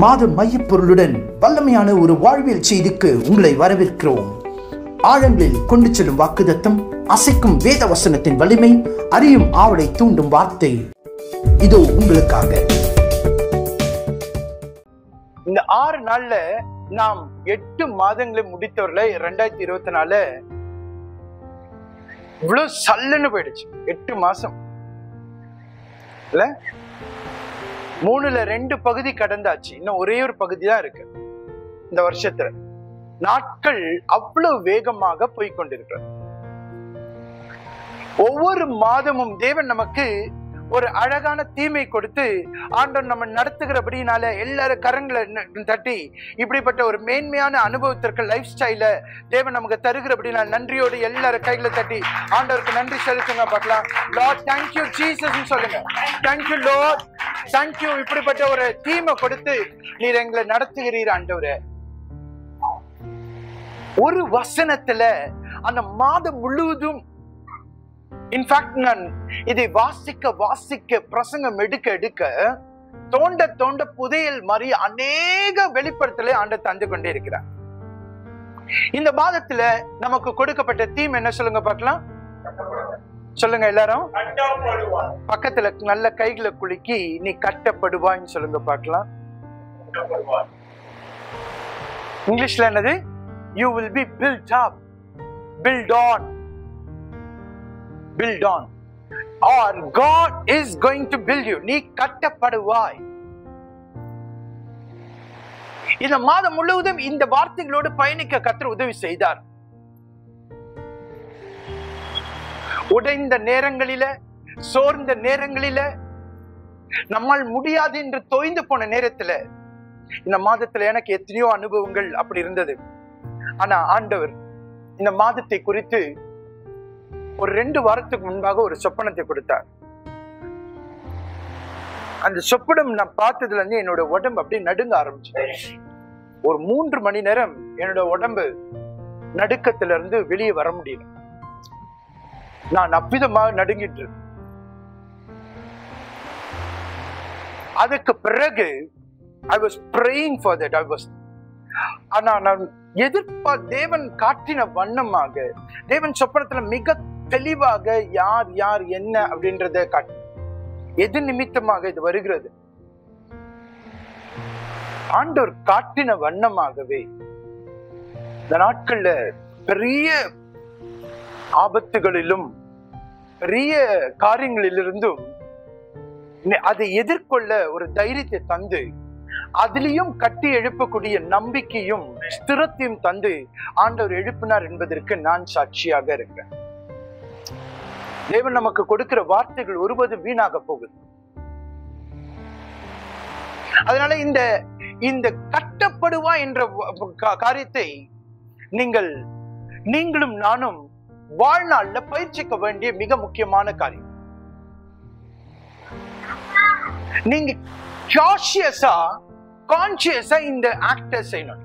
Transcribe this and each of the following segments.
மாத மையப்பொருளுடன் வல்லமையான ஒரு வாழ்வியல் செய்திக்கு உங்களை வரவேற்கிறோம் ஆழங்களில் கொண்டு செல்லும் வாக்குதத்தம் அசைக்கும் வேத வசனத்தின் வலிமை அறியும் ஆவலை தூண்டும் வார்த்தை இதோ உங்களுக்காக இந்த ஆறு நாள்ல நாம் எட்டு மாதங்களை முடித்தவர்ல ரெண்டாயிரத்தி இருபத்தி நாலு இவ்வளவு சல்லுன்னு போயிடுச்சு எட்டு மாசம் இல்ல மூணுல ரெண்டு பகுதி கடந்தாச்சு இன்னும் ஒரே ஒரு பகுதி தான் இருக்கு இந்த வருஷத்துல நாட்கள் அவ்வளவு வேகமாக போய்கொண்டிருக்கிறது ஒவ்வொரு மாதமும் தேவன் நமக்கு ஒரு அழகான தீமை கொடுத்து ஆண்டவன் நம்ம நடத்துகிறபடினால எல்லாரும் கரங்களை ந- தட்டி இப்படிப்பட்ட ஒரு மேன்மையான அனுபவத்திற்கு லைஃப் ஸ்டைல தேவன் நமக்கு தருகிறபடினால நன்றியோடு எல்லாரும் கைகளை தட்டி ஆண்டவருக்கு நன்றி செலுத்துங்க பார்க்கலாம் லார்ட் தேங்க்யூ ஜீசஸ் சொல்லுங்க தேங்க்யூ லார்ட் தேங்க்யூ இப்படிப்பட்ட ஒரு தீமை கொடுத்து நீர் எங்களை நடத்துகிறீர் ஆண்டவரே ஒரு வசனத்துல அந்த மாதம் முழுவதும் இன்ஃபேக்ட் நான் இதை வாசிக்க வாசிக்க பிரசங்கம் எடுக்க எடுக்க தோண்ட தோண்ட புதையல் மாதிரி அநேக வெளிப்படுத்தலை ஆண்டு தந்து கொண்டே இருக்கிறார் இந்த மாதத்துல நமக்கு கொடுக்கப்பட்ட தீம் என்ன சொல்லுங்க பார்க்கலாம் சொல்லுங்க எல்லாரும் பக்கத்துல நல்ல கைகளை குலுக்கி நீ கட்டப்படுவாய்ன்னு சொல்லுங்க பார்க்கலாம் இங்கிலீஷ்ல என்னது you will be build up build on build on or God is going to build you நீ கட்டப்படுவாய் இந்த மாதம் முழுவதும் இந்த வார்த்தைகளோடு பயணிக்க கத்தர் உதவி செய்தார் உடைந்த நேரங்களில சோர்ந்த நேரங்களில நம்மால் முடியாது என்று தோய்ந்து போன நேரத்துல இந்த மாதத்துல எனக்கு எத்தனையோ அனுபவங்கள் அப்படி இருந்தது ஆனா ஆண்டவர் இந்த மாதத்தை குறித்து ஒரு ரெண்டு வாரத்துக்கு முன்பாக ஒரு சொப்பனத்தை கொடுத்தார் அந்த சொப்பனம் நான் பார்த்ததுல இருந்து என்னோட உடம்பு அப்படியே நடுங்க ஆரம்பிச்சு ஒரு மூன்று மணி நேரம் என்னோட உடம்பு நடுக்கத்துல இருந்து வெளியே வர முடியல நான் அவ்விதமாக நடுங்கிட்டு இருக்கேன். அதுக்கு பிறகு I was praying for that I was ஆனா நான் எதிர்ப்பா தேவன் காட்டின வண்ணமாக தேவன் சொப்பனத்துல மிக தெளிவாக யார் யார் என்ன அப்படின்றத காட்டு எது நிமித்தமாக இது வருகிறது ஆண்டவர் காட்டின வண்ணமாகவே இந்த நாட்கள்ல பெரிய ஆபத்துகளிலும் பெரிய காரியங்களிலிருந்தும் நி- அதை எதிர்கொள்ள ஒரு தைரியத்தை தந்து அதிலையும் கட்டி எழுப்பக்கூடிய நம்பிக்கையும் ஸ்திரத்தையும் தந்து ஆண்டவர் எழுப்பினார் என்பதற்கு நான் சாட்சியாக இருக்கிறேன் தேவன் நமக்கு கொடுக்கிற வார்த்தைகள் ஒருவது வீணாக போகுது அதனால இந்த இந்த கட்டப்படுவா என்ற வ- கா- காரியத்தை நீங்கள் நீங்களும் நானும் வாழ்நாள்ல பயிற்சிக்க வேண்டிய மிக முக்கியமான காரியம் நீங்க காஷியஸா கான்சியஸா இந்த ஆக்டர் செய்யணும்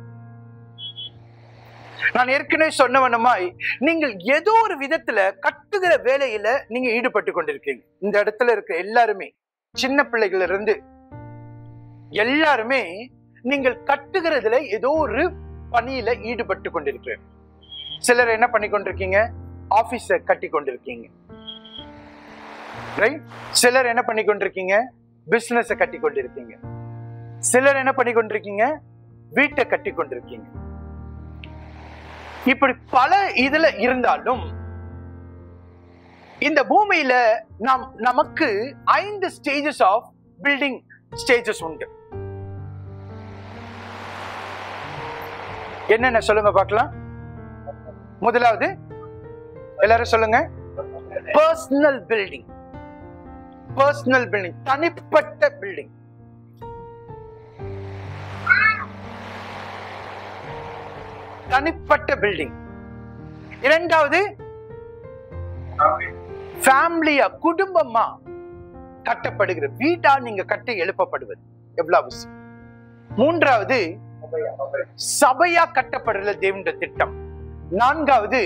நான் ஏற்கனவே சொன்னவனமாய் நீங்கள் ஏதோ ஒரு விதத்துல கட்டுகிற வேலையில நீங்க ஈடுபட்டு கொண்டிருக்கீங்க இந்த இடத்துல இருக்க எல்லாருமே சின்ன பிள்ளைகள்ல இருந்து எல்லாருமே நீங்கள் கட்டுகிறதுல ஏதோ ஒரு பணியில ஈடுபட்டு கொண்டிருக்கிறீங்க சிலர் என்ன பண்ணி கொண்டிருக்கீங்க ஆபீஸ கட்டி கொண்டிருக்கீங்க ரைட் சிலர் என்ன பண்ணி கொண்டிருக்கீங்க பிசினஸ கட்டி கொண்டிருக்கீங்க சிலர் என்ன பண்ணி கொண்டிருக்கீங்க வீட்டை கட்டி கொண்டிருக்கீங்க இப்படி பல இதுல இருந்தாலும் இந்த பூமியில நாம் நமக்கு ஐந்து ஸ்டேஜஸ் ஆஃப் பில்டிங் ஸ்டேஜஸ் உண்டு என்னென்ன சொல்லுங்க பார்க்கலாம் முதலாவது எல்லாரும் சொல்லுங்க பர்சனல் பில்டிங் பர்சனல் பில்டிங் தனிப்பட்ட பில்டிங் தனிப்பட்ட பில்டிங் இரண்டாவது ஃபேமிலியா குடும்பமா கட்டப்படுகிற வீட்டா நீங்க கட்டி எழுப்பப்படுவது எவ்வளவு அவசியம் மூன்றாவது சபையா கட்டப்படுற தேவனுடைய திட்டம் நான்காவது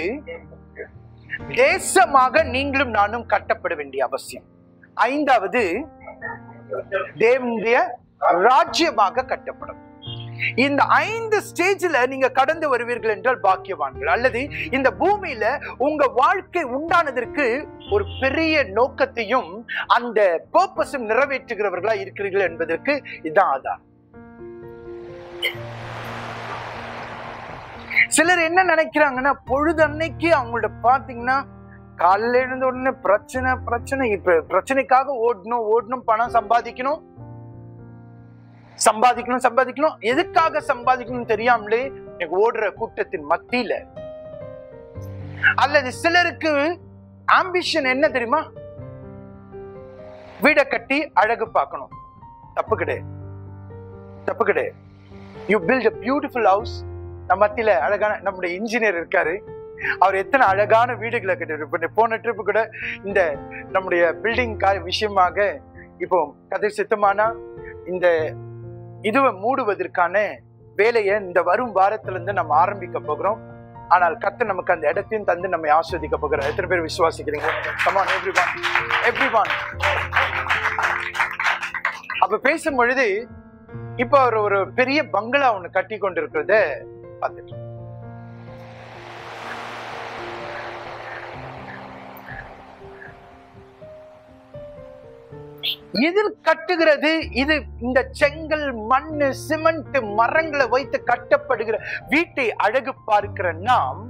தேசமாக நீங்களும் நானும் கட்டப்பட வேண்டிய அவசியம் ஐந்தாவது தேவனுடைய ராஜ்யமாக கட்டப்படும் இந்த ஐந்து ஸ்டேஜ்ல நீங்க கடந்து வருவீர்கள் என்றால் பாக்கியவான்கள் அல்லது இந்த பூமியில உங்க வாழ்க்கை உண்டானதற்கு ஒரு பெரிய நோக்கத்தையும் அந்த பர்பஸும் நிறைவேற்றுகிறவர்களா இருக்கிறீர்கள் என்பதற்கு இதுதான் ஆதாரம் சிலர் என்ன நினைக்கிறாங்கன்னா பொழுது அன்னைக்கு அவங்களோட பாத்தீங்கன்னா காலையில எழுந்த உடனே பிரச்சனை பிரச்சனை இப்ப பிரச்சனைக்காக ஓடணும் ஓடணும் பணம் சம்பாதிக்கணும் சம்பாதிக்கணும் சம்பாதிக்கணும் எதுக்காக சம்பாதிக்கணும் தெரியாமலே எனக்கு ஓடுற கூட்டத்தின் மத்தியில அல்லது சிலருக்கு ஆம்பிஷன் என்ன தெரியுமா வீடை கட்டி அழகு பார்க்கணும் தப்பு கிடையாது தப்பு கிடையாது you build a beautiful house நம்ம மத்தியில அழகான நம்முடைய இன்ஜினியர் இருக்காரு அவர் எத்தனை அழகான வீடுகளை கட்டி போன ட்ரிப்பு கூட இந்த நம்முடைய பில்டிங் விஷயமாக இப்போ கதை சித்தமானா இந்த இதுவை மூடுவதற்கான வேலையை இந்த வரும் வாரத்துல இருந்து நம்ம ஆரம்பிக்க போகிறோம் ஆனால் கத்து நமக்கு அந்த இடத்தையும் தந்து நம்ம ஆஸ்வதிக்க போகிறோம் எத்தனை பேர் விசுவாசிக்கிறீங்க கமான் எவ்ரிவான் எவ்ரிவான் அப்ப பேசும் பொழுது இப்ப அவர் ஒரு பெரிய பங்களா ஒண்ணு கட்டி கொண்டிருக்கிறத பார்த்துட்டு இதில் கட்டுகிறது இது இந்த செங்கல் மண்ணு சிமெண்ட் மரங்களை வைத்து கட்டப்படுகிற வீட்டை அழகு பார்க்கிற நாம்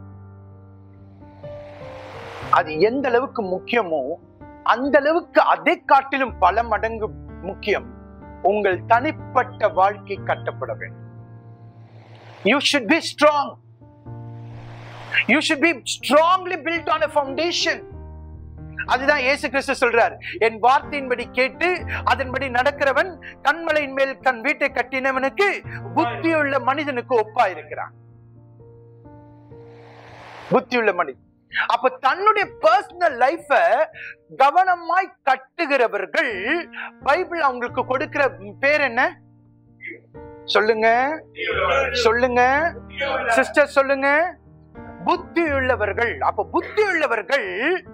அது எந்த அளவுக்கு முக்கியமோ அந்த அளவுக்கு அதை காட்டிலும் பல மடங்கு முக்கியம் உங்கள் தனிப்பட்ட வாழ்க்கை கட்டப்பட வேண்டும் you should be strong you should be strongly build on a foundation அதுதான் இயேசு கிறிஸ்து சொல்றார் என் வார்த்தையின்படி கேட்டு அதன்படி நடக்கிறவன் கண்மலையின் மேல் தன் வீட்டை கட்டினவனுக்கு புத்தியுள்ள மனிதனுக்கு ஒப்பா இருக்கிறான் புத்தியுள்ள மனிதன் அப்ப தன்னுடைய பர்சனல் லைஃப கவனமாய் கட்டுகிறவர்கள் பைபிள் அவங்களுக்கு கொடுக்கிற பேர் என்ன சொல்லுங்க சொல்லுங்க சிஸ்டர் சொல்லுங்க புத்தி உள்ளவர்கள் அப்ப புத்தி உள்ளவர்கள்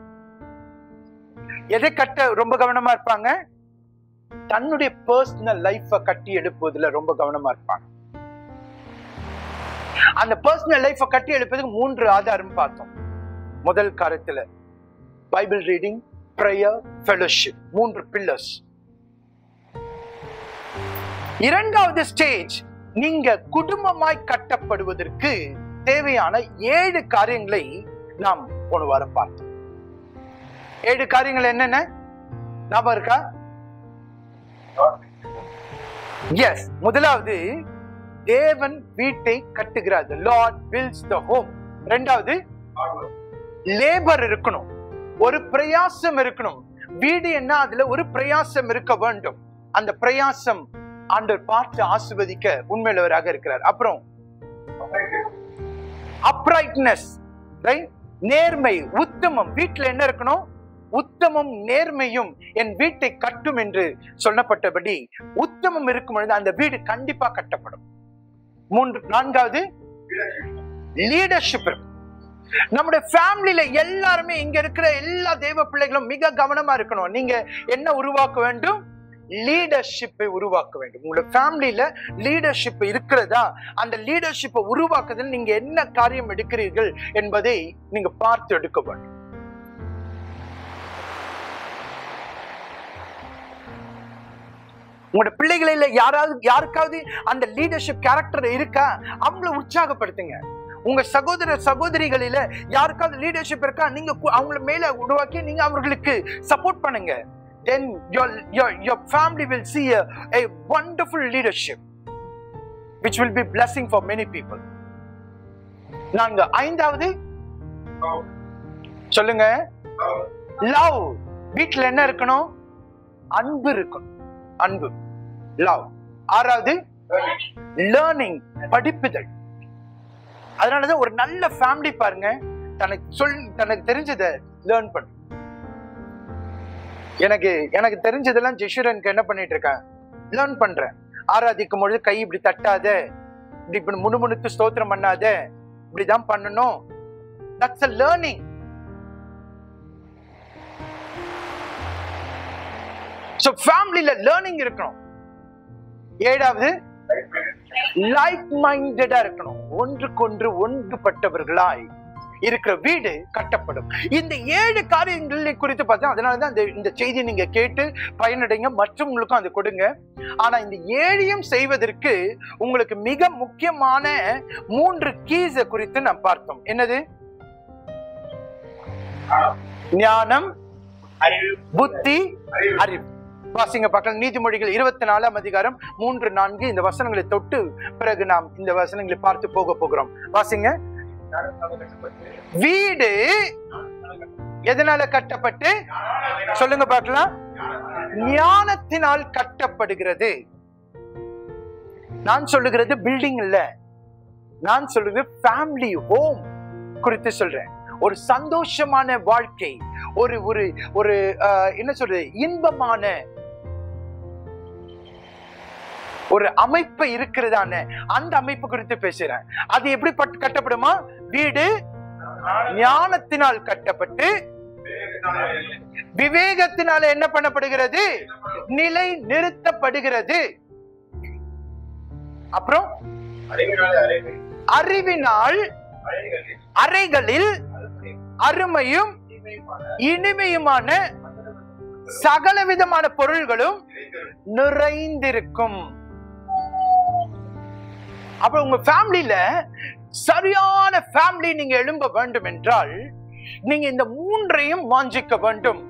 எதை கட்ட ரொம்ப கவனமா இருப்பாங்க தன்னுடைய பர்சனல் லைஃப கட்டி எழுப்புவதுல ரொம்ப கவனமா இருப்பாங்க அந்த பர்சனல் லைஃப கட்டி எழுப்பதுக்கு மூன்று ஆதாரம் பார்த்தோம் முதல் காலத்துல பைபிள் ரீடிங் ப்ரேயர் ஃபெலோஷிப் மூன்று பில்லர்ஸ் இரண்டாவது ஸ்டேஜ் நீங்க குடும்பமாய் கட்டப்படுவதற்கு தேவையான ஏழு காரியங்களை நாம் போன வாரம் பார்த்தோம் ஏழு காரியங்கள் என்னென்ன ஞாபகம் இருக்கா எஸ் முதலாவது தேவன் வீட்டை கட்டுகிறார் லார்ட் பில்ஸ் த ஹோம் ரெண்டாவது லேபர் இருக்கணும் ஒரு பிரயாசம் இருக்கணும் வீடு என்ன அதுல ஒரு பிரயாசம் இருக்க வேண்டும் அந்த பிரயாசம் ஆண்டவர் பார்த்து ஆசிர்வதிக்க உண்மையுள்ளவராக இருக்கிறார் அப்புறம் அப்ரைட்னஸ் நேர்மை உத்தமம் வீட்டுல என்ன இருக்கணும் உத்தமம் நேர்மையும் என் வீட்டை கட்டும் என்று சொல்லப்பட்டபடி உத்தமம் இருக்கும் பொழுது அந்த வீடு கண்டிப்பா கட்டப்படும் மூன்று நான்காவது லீடர்ஷிப் இருக்கும் நம்முடைய ஃபேமிலியில எல்லாருமே இங்க இருக்கிற எல்லா தேவ பிள்ளைகளும் மிக கவனமா இருக்கணும் நீங்க என்ன உருவாக்க வேண்டும் லீடர்ஷிப்பை உருவாக்க வேண்டும் உங்களோட ஃபேமிலியில லீடர்ஷிப் இருக்கிறதா அந்த லீடர்ஷிப்பை உருவாக்குதல் நீங்க என்ன காரியம் எடுக்கிறீர்கள் என்பதை நீங்க பார்த்து எடுக்க வேண்டும் உங்களோட பிள்ளைகளில யாராவது யாருக்காவது அந்த லீடர்ஷிப் கேரக்டர் இருக்கா அவங்கள உற்சாகப்படுத்துங்க உங்க சகோதர சகோதரிகளில யாருக்காவது லீடர்ஷிப் இருக்கா நீங்க கு- அவங்கள மேல உருவாக்கி நீங்க அவர்களுக்கு சப்போர்ட் பண்ணுங்க then your your your family will see a, a wonderful leadership which will be blessing for many people நான்கு ஐந்தாவது சொல்லுங்க லவ் வீட்ல என்ன இருக்கணும் அன்பு இருக்கணும் அன்பு லவ் ஆறாவது லேர்னிங் படிப்புதல் அதனாலதான் ஒரு நல்ல ஃபேமிலி பாருங்க தனக்கு சொல் தனக்கு தெரிஞ்சதை லேர்ன் பண்ணு எனக்கு எனக்கு தெரிஞ்சதெல்லாம் ஜெஷுரனுக்கு என்ன பண்ணிட்டு இருக்கேன் லேர்ன் பண்றேன் ஆராதிக்கும் பொழுது கை இப்படி தட்டாத இப்படி இப்படி முணுமுணுத்து ஸ்தோத்திரம் பண்ணாத இப்படிதான் பண்ணணும் தட்ஸ் அ லேர்னிங் ஸோ ஃபேமிலியில லேர்னிங் இருக்கணும் ஏழாவது லைக் மைண்டடா இருக்கணும் ஒன்றுக்கொன்று ஒன்றுபட்டவர்களாய் இருக்கிற வீடு கட்டப்படும் இந்த ஏழு காரியங்களை குறித்து பார்த்தா அதனாலதான் இந்த இந்த செய்தி நீங்க கேட்டு பயனடைங்க மற்றவங்களுக்கும் அது கொடுங்க ஆனா இந்த ஏழையும் செய்வதற்கு உங்களுக்கு மிக முக்கியமான மூன்று கீஸ குறித்து நாம் பார்த்தோம் என்னது ஞானம் புத்தி அறிவு வாசிங்க பார்க்கலாம் நீதிமொழிகள் இருபத்தி நாலாம் அதிகாரம் மூன்று நான்கு இந்த வசனங்களை தொட்டு பிறகு நாம் இந்த வசனங்களை பார்த்து போக போகிறோம் வாசிங்க வீடு எதனால கட்டப்பட்டு சொல்லுங்க பார்க்கலாம் ஞானத்தினால் கட்டப்படுகிறது நான் சொல்லுகிறது பில்டிங் இல்ல நான் சொல்லுகிறது ஃபேமிலி ஹோம் குறித்து சொல்றேன் ஒரு சந்தோஷமான வாழ்க்கை ஒரு ஒரு ஒரு ஆஹ், என்ன சொல்றது இன்பமான ஒரு அமைப்பு இருக்கிறதான அந்த அமைப்பு குறித்து பேசுறேன் அது எப்படி பட்டு கட்டப்படுமா வீடு ஞானத்தினால் கட்டப்பட்டு விவேகத்தினால என்ன பண்ணப்படுகிறது நிலை நிறுத்தப்படுகிறது அப்புறம் அறிவினால் அறைகளில் அருமையும் இனிமையுமான சகல விதமான பொருள்களும் நிறைந்திருக்கும் அப்ப உங்க ஃபேமிலியில சரியான ஃபேமிலி நீங்க எழும்ப வேண்டும் என்றால் நீங்க இந்த மூன்றையும் வாஞ்சிக்க வேண்டும்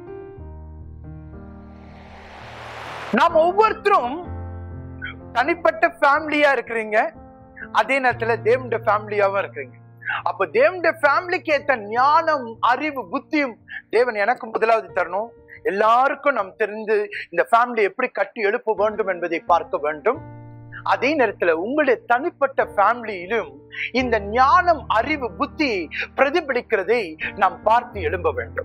நாம் ஒவ்வொருத்தரும் தனிப்பட்ட ஃபேமிலியா இருக்கிறீங்க அதே நேரத்துல தேவனுடைய ஃபேமிலியாவும் இருக்கிறீங்க அப்ப தேவனுடைய ஃபேமிலிக்கு ஏத்த ஞானம் அறிவு புத்தியும் தேவன் எனக்கு முதலாவது தரணும் எல்லாருக்கும் நாம் தெரிந்து இந்த ஃபேமிலி எப்படி கட்டி எழுப்ப வேண்டும் என்பதை பார்க்க வேண்டும் அதே நேரத்துல உங்களுடைய தனிப்பட்ட ஃபேமிலியிலும் இந்த ஞானம் அறிவு புத்தி பிரதிபலிக்கிறதை நாம் பார்த்து எழும்ப வேண்டும்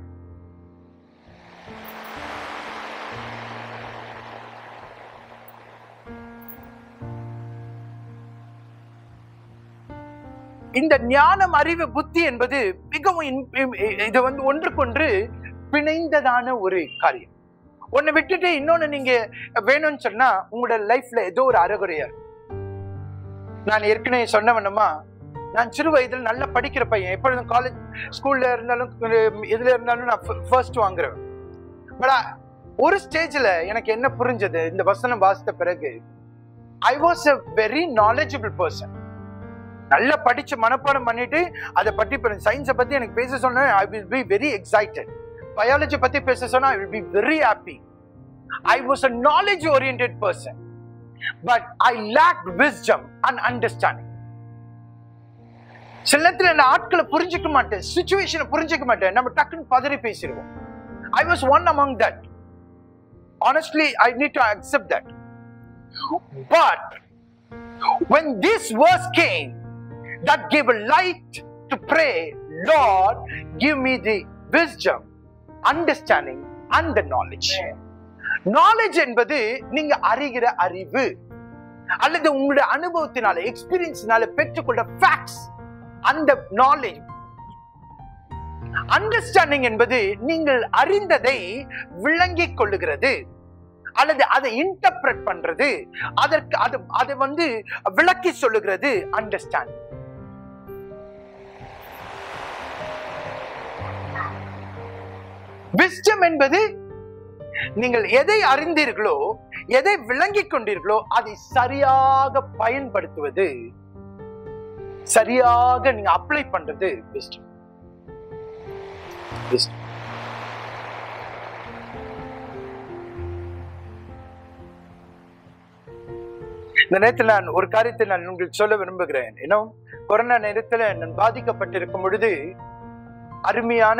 இந்த ஞானம் அறிவு புத்தி என்பது மிகவும் இன்- இம்- இது வந்து ஒன்றுக்கொன்று பிணைந்ததான ஒரு காரியம் ஒன்னு விட்டுட்டு இன்னொன்னு நீங்க வேணும்னு சொன்னா உங்களோட லைஃப்ல ஏதோ ஒரு அறகுறையா இருக்கும். நான் ஏற்கனவே சொன்னவனமா நான் சிறு வயதில் நல்லா படிக்கிற பையன் எப்பொழுதும் காலேஜ் ஸ்கூல்ல இருந்தாலும் அஹ், இதுல இருந்தாலும் நான் ஃபர்ஸ்ட் வாங்குறேன் பட் ஒரு ஸ்டேஜ்ல எனக்கு என்ன புரிஞ்சது இந்த வசனம் வாசித்த பிறகு I was a very knowledgeable person நல்லா படிச்சு மனப்பாடம் பண்ணிட்டு அதை பத்தி சயின்ஸை பத்தி எனக்கு பேச சொன்னா I will be very excited biology பத்தி பேச சொன்னா I will be very happy I was a knowledge oriented person but I lack wisdom and understanding சில நேரத்துல நான் ஆட்களை புரிஞ்சுக்க மாட்டேன் சுச்சுவேஷனை புரிஞ்சுக்க மாட்டேன் நம்ம டக்குன்னு பதறி பேசிடுவோம் I was one among that honestly i need to accept that but when this verse came that gave a light to pray lord give me the wisdom understanding and the knowledge knowledge என்பது நீங்க அறிகிற அறிவு அல்லது உங்களுடைய அனுபவத்தினால எக்ஸ்பீரியன்ஸ்னால பெற்றுக்கொண்ட facts அந்த knowledge understanding என்பது நீங்கள் அறிந்ததை விளங்கிக் கொள்ளுகிறது அல்லது அதை இன்டர்பிரட் பண்றது அதற்கு அது அதை வந்து விளக்கி சொல்லுகிறது அண்டர்ஸ்டாண்டிங் விஸ்டம் என்பது நீங்கள் எதை அறிந்தீர்களோ எதை விளங்கிக் கொண்டீர்களோ அதை சரியாக பயன்படுத்துவது சரியாக நீங்க அப்ளை பண்றது wisdom. Wisdom. இந்த நேரத்தில் நான் ஒரு காரியத்தை நான் உங்களுக்கு சொல்ல விரும்புகிறேன் இன்னும் கொரோனா நேரத்தில் நான் பாதிக்கப்பட்டிருக்கும் பொழுது அருமையான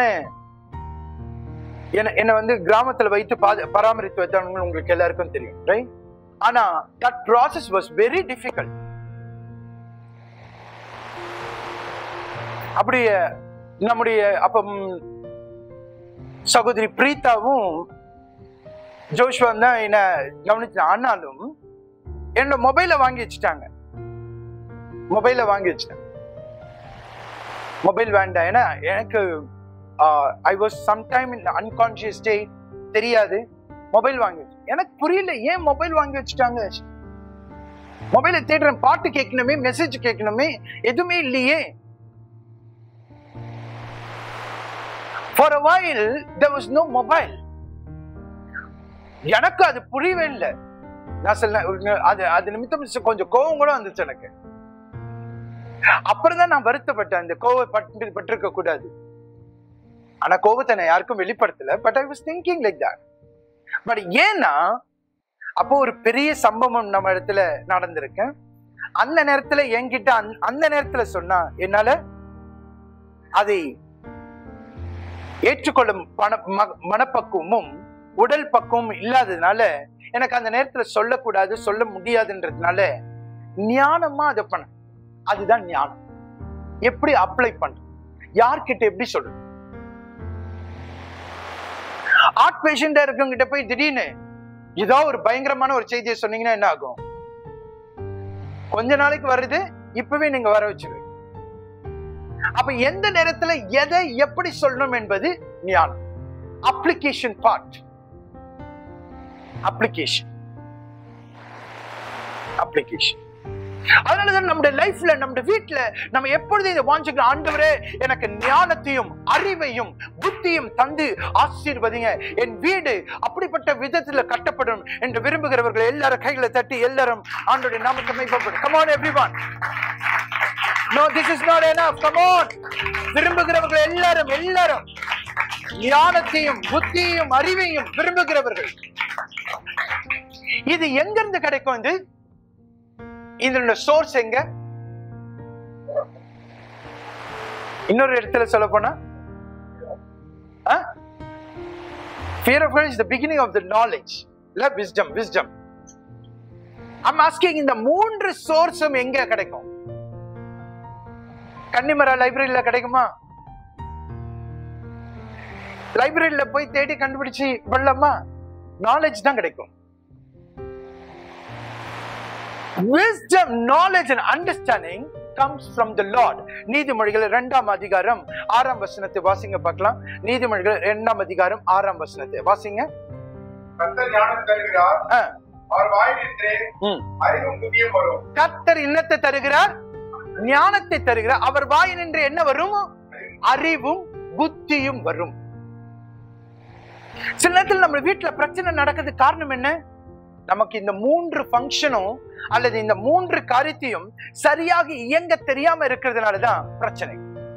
என்ன என்னை வந்து கிராமத்துல வைத்து பாத- பராமரித்து வைத்தவங்க உங்களுக்கு எல்லாருக்கும் தெரியும் ரைட் ஆனா that process was very difficult அப்படியே நம்முடைய அப்ப ம், சகோதரி பிரீதாவும் ஜோஷ்வா தான் என்ன கவனிச்சு ஆனாலும் என்னோட மொபைல வாங்கி வச்சுட்டாங்க மொபைல வாங்கி வச்சுட்டேன் மொபைல் வேண்டாம் ஏன்னா எனக்கு I was sometime in unconscious state தெரியாது மொபைல் வாங்கி வச்சு எனக்கு புரியல ஏன் மொபைல் வாங்கி வச்சுட்டாங்க மொபைல தேடுறேன் பாட்டு கேட்கணுமே மெசேஜ் கேட்கணுமே எதுவுமே இல்லையே for a while there was no mobile எனக்கு அது புரியவே இல்லை நான் சொல்ல அது அது நிமித்தம் கொஞ்சம் கோவம் கூட வந்துச்சு எனக்கு அப்புறம் தான் நான் வருத்தப்பட்டேன் இந்த கோவப்பட்டு பட்டிருக்க கூடாது ஆனா கோபத்தை நான் யாருக்கும் வெளிப்படுத்தல but I was thinking like that but ஏன்னா அப்போ ஒரு பெரிய சம்பவம் நம்ம இடத்துல நடந்திருக்கு அந்த நேரத்துல என்கிட்ட அந்த- அந்த நேரத்துல சொன்னா என்னால அதை ஏற்றுக்கொள்ளும் பண ம- மனப்பக்குவமும் உடல் பக்குவமும் இல்லாததுனால எனக்கு அந்த நேரத்துல சொல்லக்கூடாது சொல்ல முடியாதுன்றதுனால ஞானமா அதை பண்ண அதுதான் ஞானம் எப்படி அப்ளை பண்ற யார்கிட்ட எப்படி சொல்றது ஆர்ட் பேஷண்டா இருக்கவங்கிட்ட போய் திடீர்னு ஏதோ ஒரு பயங்கரமான ஒரு செய்தியை சொன்னீங்கன்னா என்ன ஆகும் கொஞ்ச நாளைக்கு வருது இப்பவே நீங்க வர வச்சிருவீங்க அப்ப எந்த நேரத்துல எதை எப்படி சொல்லணும் என்பது ஞானம் அப்ளிகேஷன் பார்ட் அப்ளிகேஷன் அப்ளிகேஷன் அதனாலதான் நம்முடைய லைஃப்ல நம்முடைய வீட்டுல நம்ம எப்பொழுதும் இதை வாஞ்சிக்கிற ஆண்டவரே எனக்கு ஞானத்தையும் அறிவையும் புத்தியும் தந்து ஆசீர்வதிங்க என் வீடு அப்படிப்பட்ட விதத்துல கட்டப்படும் என்று விரும்புகிறவர்கள் எல்லாரும் கைகளை தட்டி எல்லாரும் ஆண்டோடைய நாமத்தை மைப்படும் come on everyone no this is not enough come on விரும்புகிறவர்கள் எல்லாரும் எல்லாரும் ஞானத்தையும் புத்தியையும் அறிவையும் விரும்புகிறவர்கள் இது எங்க இருந்து கிடைக்கும் இது இதனோட சோர்ஸ் எங்க இன்னொரு இடத்துல சொல்ல போனா fear of God is the beginning of the knowledge இல்ல wisdom wisdom I'm asking இந்த மூன்று சோர்ஸும் எங்க கிடைக்கும் கன்னிமரா லைப்ரரியில கிடைக்குமா லைப்ரரியில போய் தேடி கண்டுபிடிச்சு வரலாமா நாலேஜ் தான் கிடைக்கும் wisdom knowledge and understanding comes from the lord நீதிமொழிகள் இரண்டாம் அதிகாரம் ஆறாம் வசனத்தை வாசிங்க பார்க்கலாம் நீதிமொழிகள் இரண்டாம் அதிகாரம் ஆறாம் வசனத்தை வாசிங்க கர்த்தர் ஞானம் தருகிறார் ஆ, அவர் வாயிலின்றே ம். அறிவும் புதிய வரும் கர்த்தர் இன்னத்தை தருகிறார் ஞானத்தை தருகிறார் அவர் வாயினின்று என்ன வரும் அறிவும் புத்தியும் வரும் சில நேரத்தில் நம்ம வீட்டுல பிரச்சனை நடக்கிறது காரணம் என்ன நமக்கு இந்த மூன்று ஃபங்க்ஷனும் அல்லது இந்த மூன்று காரியத்தையும் சரியாக இயங்க தெரியாம இருக்கிறதுனால தான் பிரச்சனை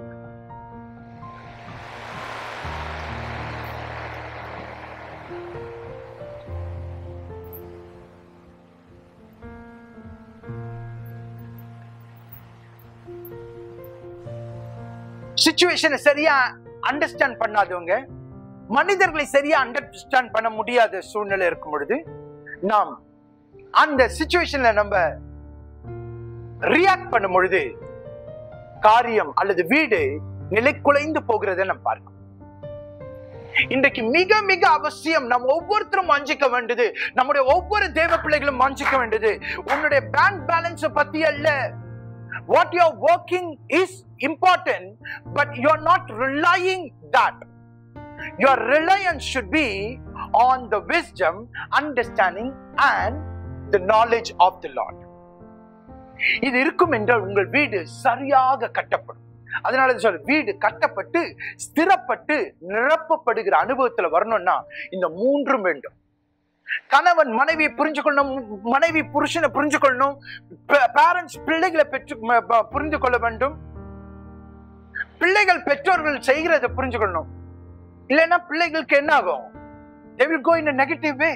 சுச்சுவேஷனை சரியா அண்டர்ஸ்டாண்ட் பண்ணாதவங்க மனிதர்களை சரியா அண்டர்ஸ்டாண்ட் பண்ண முடியாத சூழ்நிலை இருக்கும் பொழுது நாம் அந்த சுச்சுவேஷன்ல நம்ம ரியாக்ட் பண்ணும் பொழுது காரியம் அல்லது வீடு நிலை குலைந்து போகிறதை நம்ம பார்க்கணும் இன்றைக்கு மிக மிக அவசியம் நம்ம ஒவ்வொருத்தரும் வாஞ்சிக்க வேண்டியது நம்முடைய ஒவ்வொரு தேவ பிள்ளைகளும் வாஞ்சிக்க வேண்டியது உன்னுடைய பேங்க் பேலன்ஸ் பத்தி அல்ல what you're working is important but you're not relying that your reliance should be on the wisdom understanding and the knowledge of the lord இது இருக்கும் என்றால் உங்கள் வீடு சரியாக கட்டப்படும் அதனால இது சொல்ற வீடு கட்டப்பட்டு ஸ்திரப்பட்டு நிரப்பப்படுகிற அனுபவத்துல வரணும்னா இந்த மூன்றும் வேண்டும் கணவன் மனைவியை புரிஞ்சு கொள்ளணும் மனைவி புருஷனை புரிஞ்சு கொள்ளணும் பேரண்ட்ஸ் பிள்ளைகளை பெற்று ம- ப- புரிந்து கொள்ள வேண்டும் பிள்ளைகள் பெற்றோர்கள் செய்கிறத புரிஞ்சு கொள்ளணும் இல்லைன்னா பிள்ளைகளுக்கு என்ன ஆகும் they will go in a negative way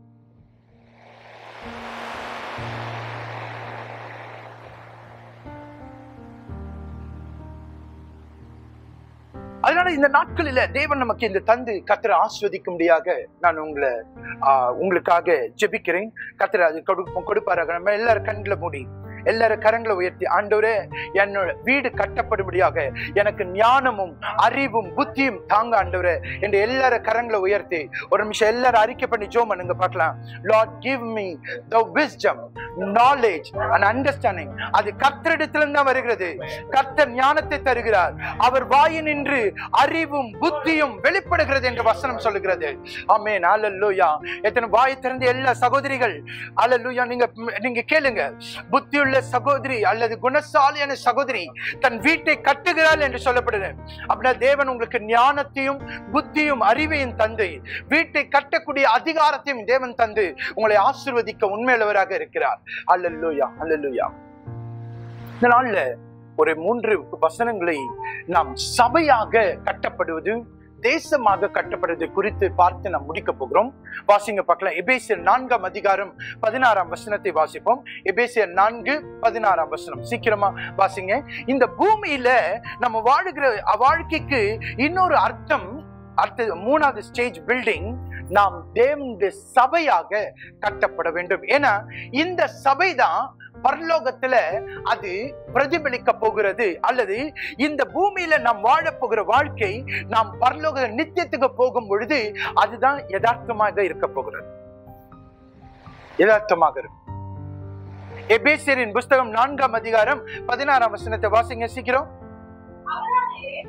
அதனால இந்த நாட்களில தேவன் நமக்கு இந்த தந்து கத்திர ஆஸ்வதிக்கும்படியாக நான் உங்களை ஆஹ், உங்களுக்காக ஜெபிக்கிறேன் கத்திர அது கொடு கொடுப்பாராக நம்ம எல்லாரும் கண்களை மூடி எல்லாரும் கரங்களை உயர்த்தி ஆண்டவரே என்னோட வீடு கட்டப்படும்படியாக எனக்கு ஞானமும் அறிவும் புத்தியும் தாங்க ஆண்டவரே என்று எல்லாரும் கரங்களை உயர்த்தி ஒரு நிமிஷம் எல்லாரும் அறிக்கை பண்ணி ஜோம் பண்ணுங்க பார்க்கலாம் lord give me the wisdom knowledge and understanding அது கர்த்தரிடத்திலிருந்து தான் வருகிறது கர்த்தர் ஞானத்தை தருகிறார் அவர் வாயினின்று அறிவும் புத்தியும் வெளிப்படுகிறது என்று வசனம் சொல்லுகிறது ஆமென் அல்லேலூயா எத்தனை வாய் திறந்த எல்லா சகோதரிகள் அல்லேலூயா நீங்க நீங்க கேளுங்க புத்தியுள்ள சகோதரி அல்லது குணசாலியான சகோதரி தன் வீட்டை கட்டுகிறாள் என்று சொல்லப்படுது அப்படின்னா தேவன் உங்களுக்கு ஞானத்தையும் புத்தியும் அறிவையும் தந்து வீட்டை கட்டக்கூடிய அதிகாரத்தையும் தேவன் தந்து உங்களை ஆசிர்வதிக்க உண்மையுள்ளவராக இருக்கிறார் அல்லேலூயா அல்லேலூயா இந்த நாள்ல ஒரு மூன்று வசனங்களை நாம் சபையாக கட்டப்படுவது தேசமாக கட்டப்படுவது குறித்து பார்த்து நாம் முடிக்க போகிறோம் வாசிங்க பார்க்கலாம் எபேசியர் நான்காம் அதிகாரம் பதினாறாம் வசனத்தை வாசிப்போம் எபேசியர் நான்கு பதினாறாம் வசனம் சீக்கிரமா வாசிங்க இந்த பூமியில நம்ம வாழுகிற வாழ்க்கைக்கு இன்னொரு அர்த்தம் அடுத்தது மூணாவது ஸ்டேஜ் பில்டிங் நாம் தேவனுடைய சபையாக கட்டப்பட வேண்டும் ஏன்னா இந்த சபை தான் பரலோகத்துல அது பிரதிபலிக்க போகிறது அல்லது இந்த பூமியில நாம் வாழ போகிற வாழ்க்கை நாம் பரலோக நித்தியத்துக்கு போகும் பொழுது அதுதான் யதார்த்தமாக இருக்க போகிறது யதார்த்தமாக இருக்கும் எபேசியரின் புஸ்தகம் நான்காம் அதிகாரம் பதினாறாம் வசனத்தை வாசிங்க சீக்கிரம் அவராலே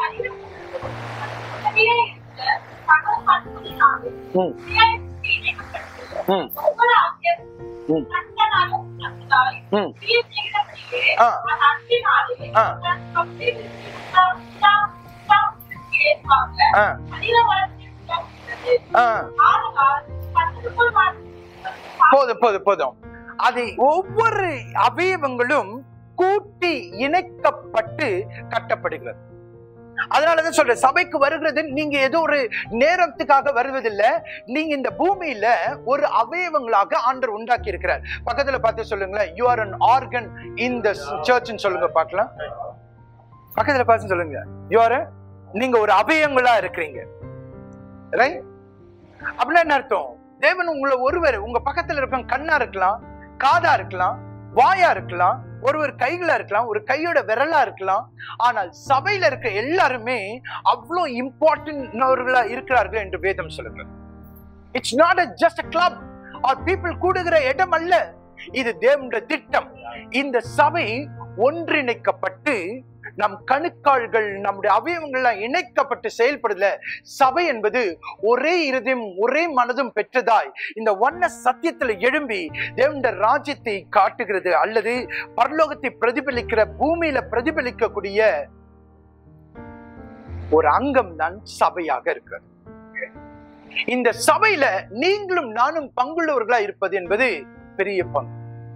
பரிணாமத்திலே இருந்த சகல பண்புகளினாலே ம், நியாயத்திற்கு இணைக்கப்பட்டு ம், ஒவ்வொரு ஆவியும் ம். கர்த்தராலும் கர்த்தராய் ம். கிரியை செய்கிறபடியே ஆ. அவன் அன்பினாலே ஆ. தன் பக்தி விசுவாசம், விசுவாசத்திற்கு ஏதுவாக ஆ, மனித வளர்ச்சியை உண்டாக்குகிறது. ஆ. ஆதலால் கர்த்தருக்குள் வாழ்ந்து போதும் போதும் போதும் அது ஒவ்வொரு அவயவங்களும் கூட்டி இணைக்கப்பட்டு கட்டப்படுகிறது அதனாலதான் சொல்றேன் சபைக்கு வருகிறது நீங்க ஏதோ ஒரு நேரத்துக்காக வருவதில்லை நீங்க இந்த பூமியில ஒரு அவயவங்களாக ஆண்டர் உண்டாக்கி இருக்கிறார் பக்கத்துல பார்த்து சொல்லுங்களேன் you are an organ in the சர்ச்னு சொல்லுங்க பார்க்கலாம் பக்கத்துல பார்த்து சொல்லுங்க யூ ஆர் நீங்க ஒரு அவயவங்களா இருக்கிறீங்க ரைட் அப்படின்னா என்ன அர்த்தம் தேவன் உங்களை ஒருவர் உங்க பக்கத்துல இருக்க கண்ணா இருக்கலாம் காதா இருக்கலாம் வாயா இருக்கலாம் ஒருவர் கைகளா இருக்கலாம் ஒரு கையோட விரலா இருக்கலாம் ஆனால் சபையில இருக்க எல்லாருமே அவ்வளோ இம்பார்ட்டன்ட்வர்களா இருக்கிறார்கள் என்று வேதம் சொல்லுங்க it's not just club or people கூடுகிற இடம் அல்ல இது தேவனுடைய திட்டம் இந்த சபை ஒன்றிணைக்கப்பட்டு நம் கணுக்கால்கள் நம்முடைய அவயவங்கள்லாம் இணைக்கப்பட்டு செயல்படுதல சபை என்பது ஒரே இருதயம் ஒரே மனதும் பெற்றதாய் இந்த ஒன்ன சத்தியத்துல எழும்பி தேவனுடைய ராஜ்யத்தை காட்டுகிறது அல்லது பரலோகத்தை பிரதிபலிக்கிற பூமியில பிரதிபலிக்கக்கூடிய ஒரு அங்கம் தான் சபையாக இருக்கிறது இந்த சபையில நீங்களும் நானும் பங்குள்ளவர்களா இருப்பது என்பது பெரிய பங்கு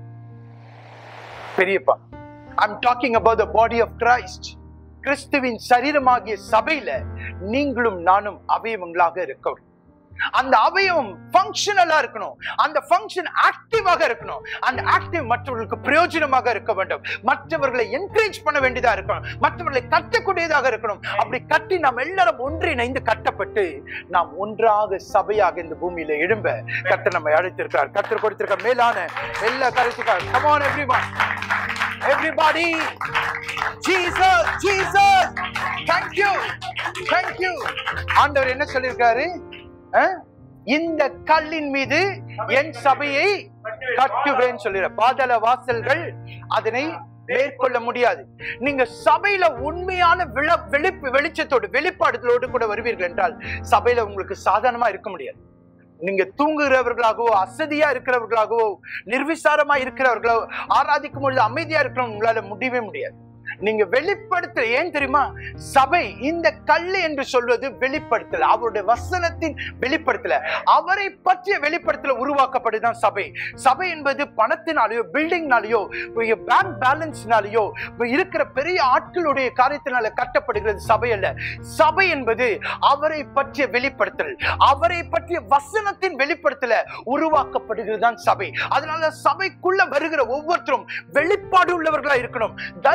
பெரிய பங்கு I'm talking about the body of Christ கிறிஸ்துவின் சரீரமாகிய சபையில நீங்களும் நானும் அவயவங்களாக இருக்கணும் அந்த அவயவம் ஃபங்க்ஷனலா இருக்கணும் அந்த ஃபங்க்ஷன் ஆக்டிவாக இருக்கணும் அந்த ஆக்டிவ் மற்றவர்களுக்கு பிரயோஜனமாக இருக்க வேண்டும் மற்றவர்களை என்கரேஜ் பண்ண வேண்டியதா இருக்கணும் மற்றவர்களை கட்டக்கூடியதாக இருக்கணும் அப்படி கட்டி நாம் எல்லாரும் ஒன்றிணைந்து கட்டப்பட்டு நாம் ஒன்றாக சபையாக இந்த பூமியில எழும்ப கர்த்தர் நம்மை அழைத்திருக்கிறார் கர்த்தர் கொடுத்திருக்க மேலான எல்லா கருத்துக்காக come on everyone everybody Jesus Jesus thank you thank you ஆண்டவர் என்ன சொல்லியிருக்காரு அஹ்? இந்த கல்லின் மீது என் சபையை கட்டுவேன் சொல்லிற பாதாள வாசல்கள் அதனை மேற்கொள்ள முடியாது நீங்க சபையில உண்மையான விழ வெளிப்பு வெளிச்சத்தோடு வெளிப்பாடுகளோடு கூட வருவீர்கள் என்றால் சபையில உங்களுக்கு சாதாரணமா இருக்க முடியாது நீங்க தூங்குகிறவர்களாகவோ அசதியா இருக்கிறவர்களாகவோ நிர்விசாரமா இருக்கிறவர்களோ ஆராதிக்கும் பொழுது அமைதியா இருக்கிறவங்க உங்களால முடியவே முடியாது நீங்க வெளிப்படுத்த ஏன் தெரியுமா சபை இந்த கல் என்று சொல்வது வெளிப்படுத்தல அவருடைய வசனத்தின் வெளிப்படுத்தல அவரை பற்றிய வெளிப்படுத்தல உருவாக்கப்படுதான் சபை சபை என்பது பணத்தினாலேயோ பில்டிங்னாலேயோ பேங்க் பேலன்ஸ்னாலேயோ இருக்கிற பெரிய ஆட்களுடைய காரியத்தினால கட்டப்படுகிறது சபை அல்ல சபை என்பது அவரை பற்றிய வெளிப்படுத்தல் அவரை பற்றிய வசனத்தின் வெளிப்படுத்தல உருவாக்கப்படுகிறது தான் சபை அதனால சபைக்குள்ள வருகிற ஒவ்வொருத்தரும் வெளிப்பாடு உள்ளவர்களா இருக்கணும் தரிசனம்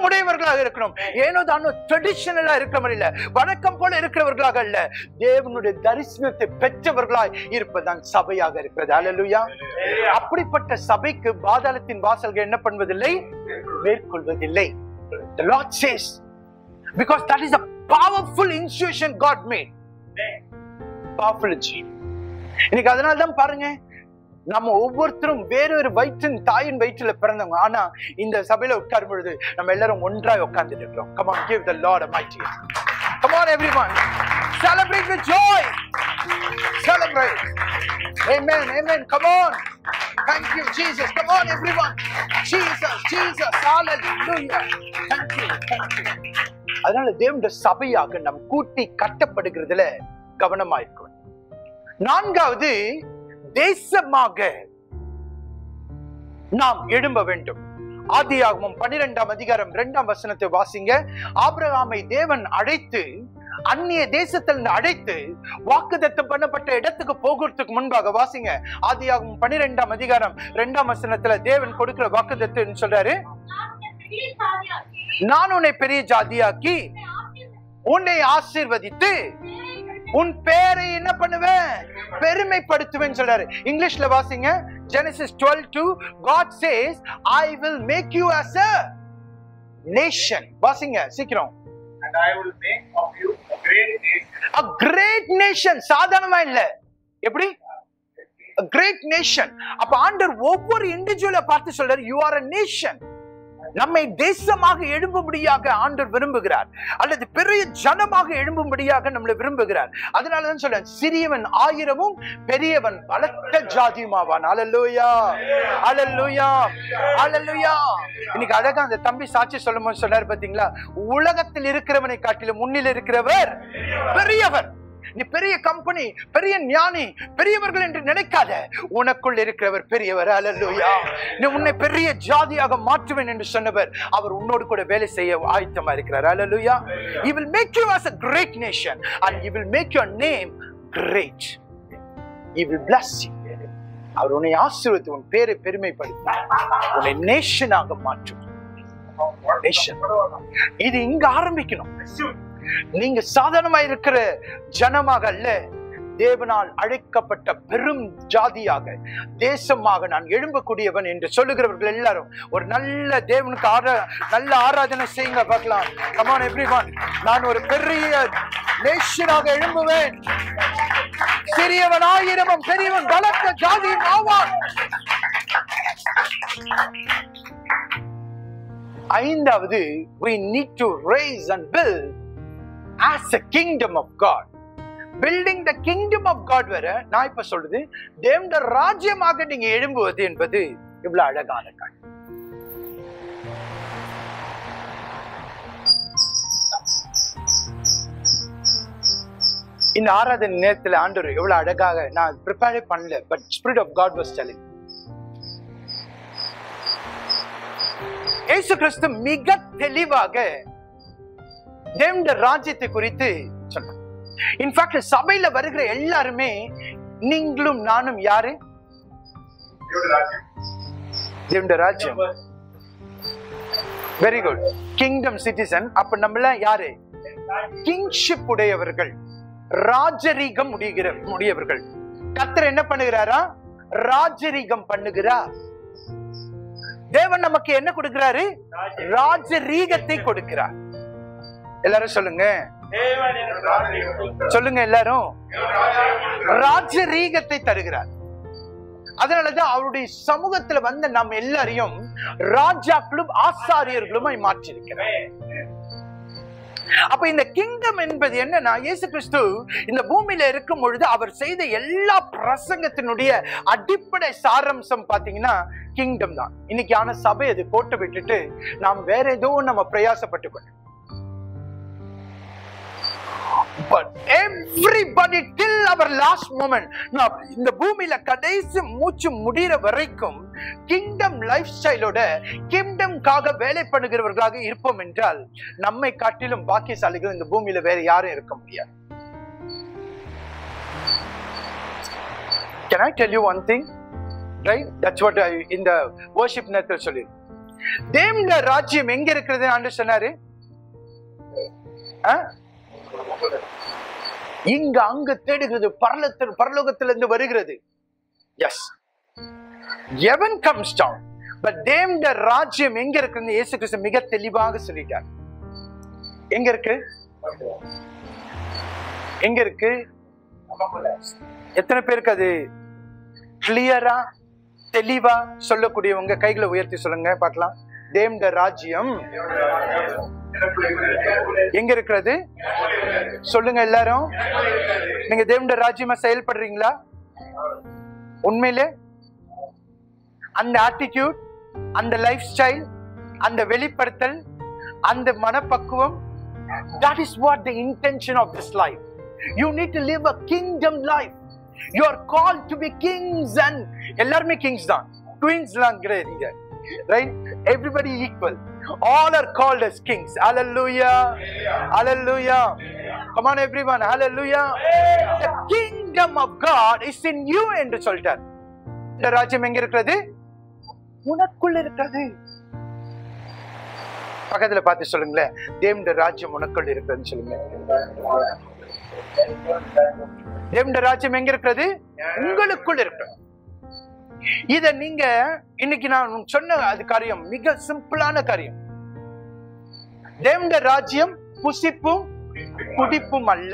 உடையவர்களாக இருக்கணும் ஏனோ தானோ ட்ரெடிஷனலா இருக்கிற மாதிரி இல்ல வணக்கம் போல இருக்கிறவர்களாக அல்ல தேவனுடைய தரிசனத்தை பெற்றவர்களாய் இருப்பதுதான் சபையாக இருக்கிறது அல்லேலூயா அப்படிப்பட்ட சபைக்கு பாதாளத்தின் வாசல்கள் என்ன பண்ணுவதில்லை மேற்கொள்வதில்லை The Lord says because that is a powerful institution God made powerful institution இன்னைக்கு அதனால தான் பாருங்க நம்ம ஒவ்வொருத்தரும் வேறொரு வயிற்றின் தாயின் வயிற்றுல பிறந்தவங்க ஆனா இந்த சபையில உட்காரும் பொழுது நம்ம எல்லாரும் ஒன்றாய் உட்கார்ந்துட்டு இருக்கிறோம் come on give the lord a mighty hand. come on everyone celebrate with joy celebrate amen amen come on thank you jesus come on everyone jesus jesus hallelujah thank you thank you அதனால தேவனுடைய சபையாக நம் கூட்டி கட்டப்படுகிறதுல கவனமா இருக்கணும் நான்காவது தேசமாக நாம் எழும்ப வேண்டும் ஆதியாகமம் பன்னிரெண்டாம் அதிகாரம் இரண்டாம் வசனத்தை வாசிங்க ஆபிரகாமை தேவன் அழைத்து அந்நிய தேசத்திலிருந்து அழைத்து வாக்குதத்தம் பண்ணப்பட்ட இடத்துக்கு போகிறதுக்கு முன்பாக வாசிங்க ஆதியாகமம் பன்னிரெண்டாம் அதிகாரம் இரண்டாம் வசனத்துல தேவன் கொடுக்கிற வாக்குதத்தம் சொல்றாரு நான் உன்னை பெரிய ஜாதியாக்கி நான் உன்னை பெரிய ஜாதியாக்கி உன்னை ஆசீர்வதித்து உன் பேரை என்ன பண்ணுவேன் பெருமைப்படுத்துவேன் சொல்றாரு இங்கிலீஷ்ல வாசிங்க Genesis 12 2 God says I will make you as a nation வாசிங்க சீக்கிரம் And I will make of you a great nation. a great nation சாதாரணமா இல்ல எப்படி a great nation அப்ப ஆண்டவர் ஒவ்வொரு இண்டிவிஜுவலை பார்த்து சொல்றாரு you are a nation நம்மை தேசமாக எழும்பும்படியாக ஆண்டவர் விரும்புகிறார் அல்லது பெரிய ஜனமாக எழும்பும்படியாக நம்மளை விரும்புகிறார் அதனாலதான் சொல்றேன் சிறியவன் ஆயிரமும் பெரியவன் பலத்த ஜாதியுமாவான் அலல்லூயா அலல்லூயா அலல்லூயா இன்னைக்கு அழகா அந்த தம்பி சாட்சி சொல்லும் போது சொன்னார் பாத்தீங்களா உலகத்தில் இருக்கிறவனை காட்டிலும் முன்னில் இருக்கிறவர் பெரியவர் நீ பெரிய கம்பெனி பெரிய ஞானி பெரியவர்கள் என்று நினைக்காத உனக்குள் இருக்கிறவர் பெரியவர் அல்லேலூயா நீ உன்னை பெரிய ஜாதியாக மாற்றுவேன் என்று சொன்னவர் அவர் உன்னோடு கூட வேலை செய்ய ஆயத்தமா இருக்கிறார் அல்லேலூயா he will make you as a great nation and he will make your name great he will bless you அவர் உன்னை ஆசீர்வதித்து உன் பேரை பெருமைப்படுத்தி உன்னை நேஷனாக மாற்றும் நேஷன் இது இங்க ஆரம்பிக்கணும் நீங்க சாதாரணமா இருக்கிற ஜனமாக அல்ல தேவனால் அழைக்கப்பட்ட பெரும் ஜாதியாக தேசமாக நான் எழும்பக்கூடியவன் என்று சொல்லுகிறவர்கள் எல்லாரும் ஒரு நல்ல தேவனுக்கு ஆரா நல்ல ஆராதனை செய்யுங்க பார்க்கலாம் கமான் எவ்ரிவன் நான் ஒரு பெரிய நேஷனாக எழும்புவேன் சிறியவன் ஆயிரமும் பெரியவன் பலத்த ஜாதியும் ஆவான் ஐந்தாவது we need to raise and build as a kingdom of God building the kingdom of God வர நான் இப்ப சொல்றது தேவண்ட ராஜ்யமாக நீங்க எழும்புவது என்பது இவ்வளவு அழகான காட்சி இந்த ஆராதனை நேரத்துல ஆண்டவர் எவ்வளவு அழகாக நான் ப்ரிப்பேரே பண்ணல but spirit of God was telling இயேசு கிறிஸ்து மிக தெளிவாக தேவண்ட ராஜ்யத்தை குறித்து சொன்னார் இன்ஃபேக்ட் சபையில வருகிற எல்லாருமே நீங்களும் நானும் யாரு தேவனுடைய ராஜ்யம். தேவண்ட ராஜ்யம் வெரி குட் கிங்டம் சிட்டிசன் அப்ப நம்மள யாரு கிங்ஷிப் உடையவர்கள் ராஜரீகம் முடிகிற முடியவர்கள் கத்தர் என்ன பண்ணுகிறாரா ராஜரீகம் பண்ணுகிறார் தேவன் நமக்கு என்ன கொடுக்கிறாரு ராஜரீகத்தை கொடுக்கிறார் எல்லாரும் சொல்லுங்க சொல்லுங்க எல்லாரும் ராஜரீகத்தை தருகிறார் அதனாலதான் அவருடைய சமூகத்துல வந்த நம்ம எல்லாரையும் ராஜாக்களும் ஆசாரியர்களுமாய் மாற்றிருக்கிறார் அப்ப இந்த கிங்டம் என்பது என்னன்னா இயேசு கிறிஸ்து இந்த பூமியில இருக்கும் பொழுது அவர் செய்த எல்லா பிரசங்கத்தினுடைய அடிப்படை சாரம்சம் பாத்தீங்கன்னா கிங்டம் தான் இன்னைக்கு ஆன சபை அது கோட்டை விட்டுட்டு நாம் வேற ஏதோ நம்ம பிரயாசப்பட்டு கொண்டு பட் எவ்ரிபடி டில் அவர் லாஸ்ட் மூமெண்ட் நான் இந்த பூமியில கடைசி மூச்சு முடிகிற வரைக்கும் கிங்டம் லைஃப் ஸ்டைலோட கிங்டம்காக வேலை பண்ணுகிறவர்களாக இருப்போம் என்றால் நம்மை காட்டிலும் பாக்கியசாலிகள் இந்த பூமியில வேற யாரும் இருக்க முடியாது Can I tell you one thing? Right? That's what I in the worship நேரத்தில் சொல்லி தேவனுடைய ராஜ்யம் எங்க இருக்கிறது ஆண்டு சொன்னாரு ஆ? இங்க அங்க தேடுகிறது பரலத்தில் பரலோகத்திலிருந்து வருகிறது எஸ் எவன் கம்ஸ் டவுன் பட் தேவனுடைய ராஜ்யம் எங்க இருக்குன்னு இயேசு கிறிஸ்து மிக தெளிவாக சொல்லிட்டார் எங்க இருக்கு எங்க இருக்கு எத்தனை பேருக்கு அது கிளியரா தெளிவா சொல்லக்கூடியவங்க கைகளை உயர்த்தி சொல்லுங்க பார்க்கலாம் தேவனுடைய ராஜ்யம் எங்க இருக்கிறது சொல்லுங்க எல்லாரும் நீங்க தேவனுடைய ராஜ்யமா செயல்படுறீங்களா உண்மையிலே அந்த ஆட்டிடியூட் அந்த லைஃப் ஸ்டைல் அந்த வெளிப்படுத்தல் அந்த மனப்பக்குவம் that is what the intention of this life you need to live a kingdom life you are called to be kings and எல்லாருமே kings தான் queens எல்லாம் கிடையாது இங்க right everybody equal all are called as kings hallelujah hallelujah come on everyone hallelujah the kingdom of god is in you என்று சொல்லிட்டார் இந்த ராஜ்யம் எங்க இருக்கிறது உனக்குள்ள இருக்கிறது பக்கத்துல பார்த்து சொல்லுங்களேன் தேவனுடைய ராஜ்யம் உனக்குள்ள இருக்கிறதுன்னு சொல்லுங்க தேவனுடைய ராஜ்யம் எங்க இருக்கிறது உங்களுக்குள்ள இருக்கிறது இத நீங்க இன்னைக்கு நான் சொன்ன அது காரியம் மிக சிம்பிளான காரியம் தேவனுடைய ராஜ்யம் புசிப்பும் குடிப்பும் அல்ல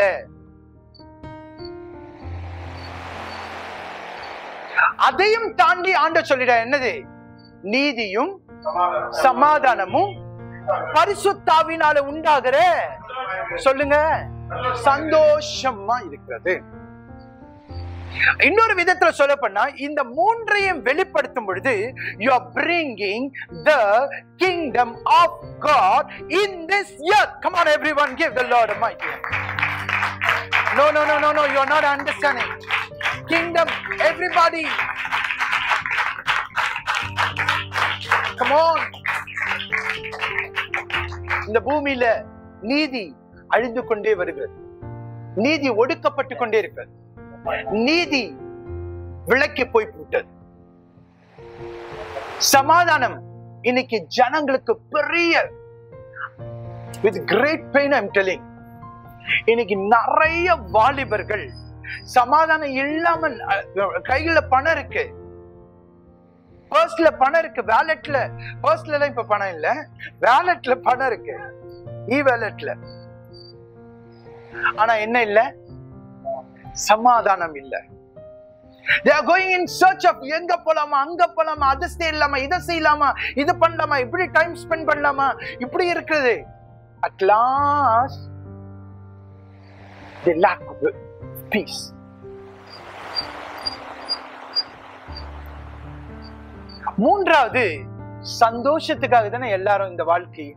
அதையும் தாண்டி ஆண்ட சொல்லிட என்னது நீதியும் சமாதானமும் பரிசுத்தாவினால உண்டாகிற சொல்லுங்க சந்தோஷமா இருக்கிறது இன்னொரு விதத்துல சொல்ல பண்ணா இந்த மூன்றையும் வெளிப்படுத்தும் பொழுது you are bringing the kingdom of God in this year come on everyone give the lord a mighty hand. No, no, no, no, no, you're not understanding. Kingdom, everybody. Come on. இந்த பூமியில நீதி அழிந்து கொண்டே வருகிறது நீதி ஒடுக்கப்பட்டு கொண்டே இருக்கிறது நீதி விளக்கி போய் விட்டது சமாதானம் இன்னைக்கு ஜனங்களுக்கு பெரிய with great pain I'm telling இன்னைக்கு நிறைய வாலிபர்கள் சமாதானம் இல்லாம அஹ், கையில பணம் இருக்கு பர்ஸ்ல பணம் இருக்கு வேலெட்ல பர்ஸ்ல எல்லாம் இப்ப பணம் இல்ல வேலெட்ல பணம் இருக்கு இ வேலெட்ல ஆனா என்ன இல்ல சமாதானம் இல்ல They are going in search of எங்க போலாமா அங்க போலாமா அது செய்யலாமா இதை செய்யலாமா இது பண்ணலாமா இப்படி டைம் ஸ்பெண்ட் பண்ணலாமா இப்படி இருக்குது at last they lack peace மூன்றாவது சந்தோஷத்துக்காக தானே எல்லாரும் இந்த வாழ்க்கை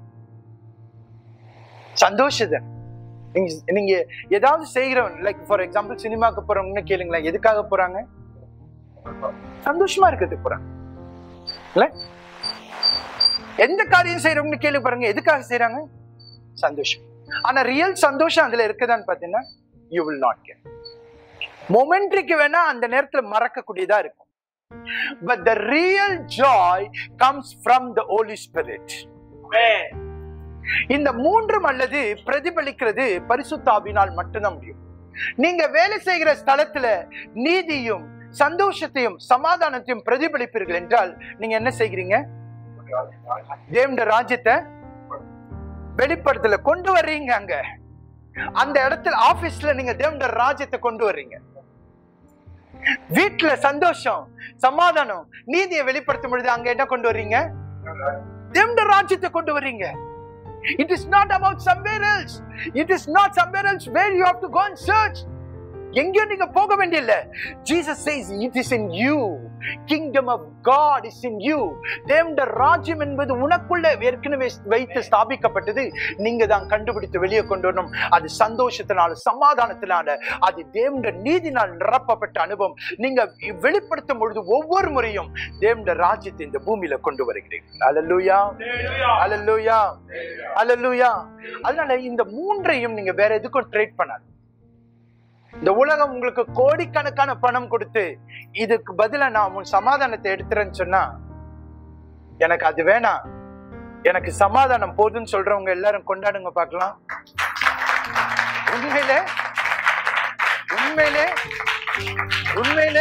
சந்தோஷத்தை நீங்க நீங்க ஏதாவது செய்கிறவன் லைக் ஃபார் எக்ஸாம்பிள் சினிமாக்கு போறவங்கன்னு கேளுங்களேன் எதுக்காக போறாங்க சந்தோஷமா இருக்கிறதுக்கு போறாங்க இல்ல எந்த காரியம் செய்யறவங்கன்னு கேள்வி பாருங்க எதுக்காக செய்றாங்க சந்தோஷம் ஆனா ரியல் சந்தோஷம் அதுல இருக்குதான்னு பாத்தீங்கன்னா யூ வில் நாட் கெட் மொமெண்ட்ரிக்கு வேணா அந்த நேரத்துல மறக்கக்கூடியதா இருக்கும் but the real joy comes from the holy spirit இந்த மூன்றும் அல்லது பிரதிபலிக்கிறது பரிசுத்தாவினால் மட்டும்தான் முடியும் நீங்க வேலை செய்கிற ஸ்தலத்துல நீதியும் சந்தோஷத்தையும் சமாதானத்தையும் பிரதிபலிப்பீர்கள் என்றால் நீங்க என்ன செய்கிறீங்க தேவண்ட ராஜ்யத்தை வெளிப்படுத்தல கொண்டு வர்றீங்க அங்க அந்த இடத்துல ஆபீஸ்ல நீங்க தேவண்ட ராஜ்யத்தை கொண்டு வர்றீங்க வீட்டுல சந்தோஷம் சமாதானம் நீதியை வெளிப்படுத்தும் பொழுது அங்க என்ன கொண்டு வர்றீங்க தேவண்ட ராஜ்யத்தை கொண்டு வர்றீங்க It is not about somewhere else. It is not somewhere else where you have to go and search. எங்கேயோ நீங்க போக வேண்டியதில்ல Jesus says it is in you kingdom of god is in you தேவண்ட ராஜ்யம் என்பது உனக்குள்ள ஏற்கனவே வைத்து ஸ்தாபிக்கப்பட்டது நீங்க தான் கண்டுபிடித்து வெளியே கொண்டு வரணும் அது சந்தோஷத்தினால சமாதானத்தினால அது தேவண்ட நீதினால் நிரப்பப்பட்ட அனுபவம் நீங்க வெளிப்படுத்தும் பொழுது ஒவ்வொரு முறையும் தேவண்ட ராஜ்யத்தை இந்த பூமியில கொண்டு வருகிறீர்கள் அல்லேலூயா அல்லேலூயா அல்லேலூயா அதனால இந்த மூன்றையும் நீங்க வேற எதுக்கும் ட்ரேட் பண்ணாது இந்த உலகம் உங்களுக்கு கோடிக்கணக்கான பணம் கொடுத்து இதுக்கு பதிலா நான் உன் சமாதானத்தை எடுத்துறேன்னு சொன்னா எனக்கு அது வேணாம் எனக்கு சமாதானம் போதுன்னு சொல்றவங்க எல்லாரும் கொண்டாடுங்க பார்க்கலாம் உண்மையிலே உண்மையிலே உண்மையிலே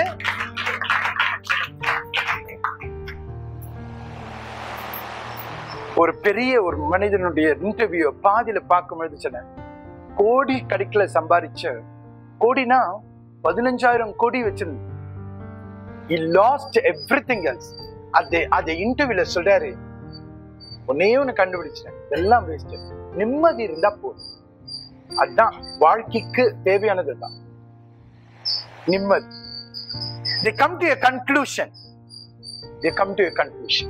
ஒரு பெரிய ஒரு மனிதனுடைய இன்டர்வியூ பாதியில பார்க்கும்பொழுது சொன்னேன் கோடி கடைக்குல சம்பாதிச்ச கோடினா பதினஞ்சாயிரம் கோடி வச்சிருந்த he lost everything else அது அது இன்டர்வியூல சொல்றாரு ஒன்னே ஒண்ணு கண்டுபிடிச்சேன் எல்லாம் வேஸ்ட் நிம்மதி இருந்தா போதும் அதுதான் வாழ்க்கைக்கு தேவையானது தான் நிம்மதி they come to a conclusion they come to a conclusion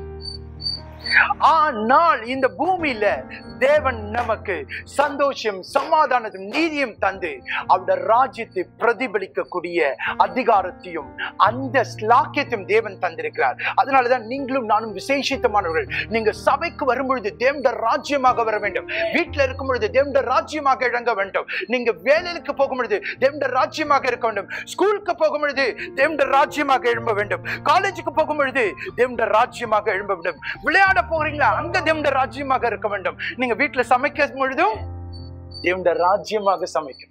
ஆனால் இந்த பூமியில தேவன் நமக்கு சந்தோஷம் சமாதானத்தையும் நீதியும் தந்து அவருடைய ராஜ்யத்தை பிரதிபலிக்கக்கூடிய அதிகாரத்தையும் அந்த ஸ்லாக்கியத்தையும் தேவன் தந்திருக்கிறார் அதனாலதான் நீங்களும் நானும் விசேஷித்தமானவர்கள் நீங்க சபைக்கு வரும்பொழுது தேவண்ட ராஜ்யமாக வர வேண்டும் வீட்டுல இருக்கும் பொழுது தேவண்ட ராஜ்யமாக இழங்க வேண்டும் நீங்க வேலைக்கு போகும் பொழுது தேவண்ட ராஜ்யமாக இருக்க வேண்டும் ஸ்கூலுக்கு போகும் பொழுது தேவண்ட ராஜ்யமாக எழும்ப வேண்டும் காலேஜுக்கு போகும் பொழுது தேவண்ட ராஜ்யமாக எழும்ப வேண்டும் விளையாட போறீங்களா அங்க தேவண்ட ராஜ்யமாக இருக்க வேண்டும் நீங்க வீட்டுல சமைக்கும் பொழுதும் தேவண்ட ராஜ்யமாக சமைக்கும்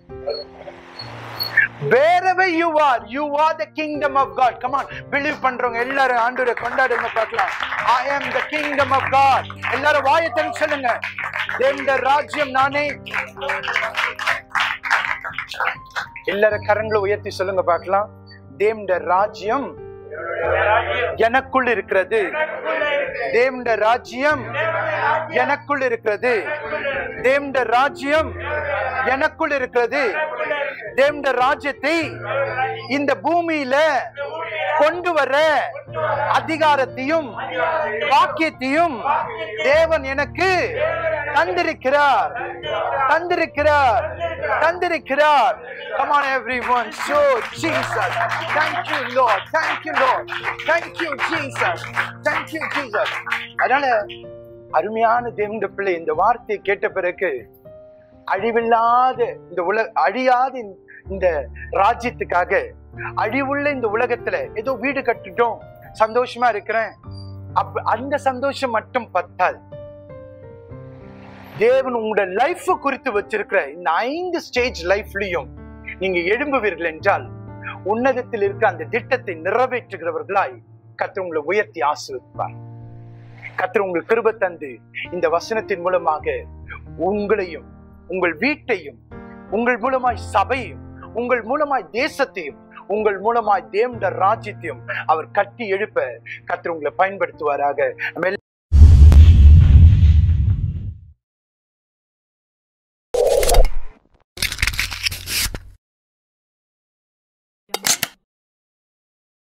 wherever you are you are the kingdom of god come on believe பண்றவங்க எல்லாரும் ஆண்டவரை கொண்டாடுங்க பார்க்கலாம் i am the kingdom of god எல்லாரும் வாயை திறந்து சொல்லுங்க தேவண்ட ராஜ்யம் நானே எல்லாரும் கரங்களை உயர்த்தி சொல்லுங்க பார்க்கலாம் தேவண்ட ராஜ்யம் எனக்குள் இருக்கிறது தேவண்ட ராஜ்யம் எனக்குள் இருக்கிறது தேவண்ட ராஜ்யம் எனக்குள் இருக்கிறது தேவண்ட ராஜ்யத்தை இந்த பூமியில கொண்டு வர அதிகாரத்தையும் வாக்கியத்தையும் தேவன் எனக்கு தந்திருக்கிறார் தந்திருக்கிறார் தந்திருக்கிறார் Come on, everyone. So, Jesus. Thank you, Lord. Thank you, Lord. Thank you, Jesus. Thank you, Jesus. அதனால அருமையான தேவந்த பிள்ளை இந்த வார்த்தையை கேட்ட பிறகு அழிவில்லாத இந்த உலக அழியாத இந்த- இந்த ராஜ்யத்துக்காக அழிவுள்ள இந்த உலகத்துல ஏதோ வீடு கட்டுட்டோம் சந்தோஷமா இருக்கிறேன் அப்ப அந்த சந்தோஷம் மட்டும் பத்தாது தேவன் உங்களோட லைஃப் குறித்து வச்சிருக்கிற இந்த ஐந்து ஸ்டேஜ் லைஃப்லயும் நீங்க எழும்புவீர்கள் என்றால் உன்னதத்தில் இருக்க அந்த திட்டத்தை நிறைவேற்றுகிறவர்களாய் கர்த்தர் உங்களை உயர்த்தி ஆசீர்வதிப்பார் கர்த்தர் உங்களுக்கு கிருபை தந்து இந்த வசனத்தின் மூலமாக உங்களையும் உங்கள் வீட்டையும் உங்கள் மூலமாய் சபையும் உங்கள் மூலமாய் தேசத்தையும் உங்கள் மூலமாய் தேவண்ட ராஜ்யத்தையும் அவர் கட்டி எழுப்ப கர்த்தர் உங்களை பயன்படுத்துவாராக நம்ம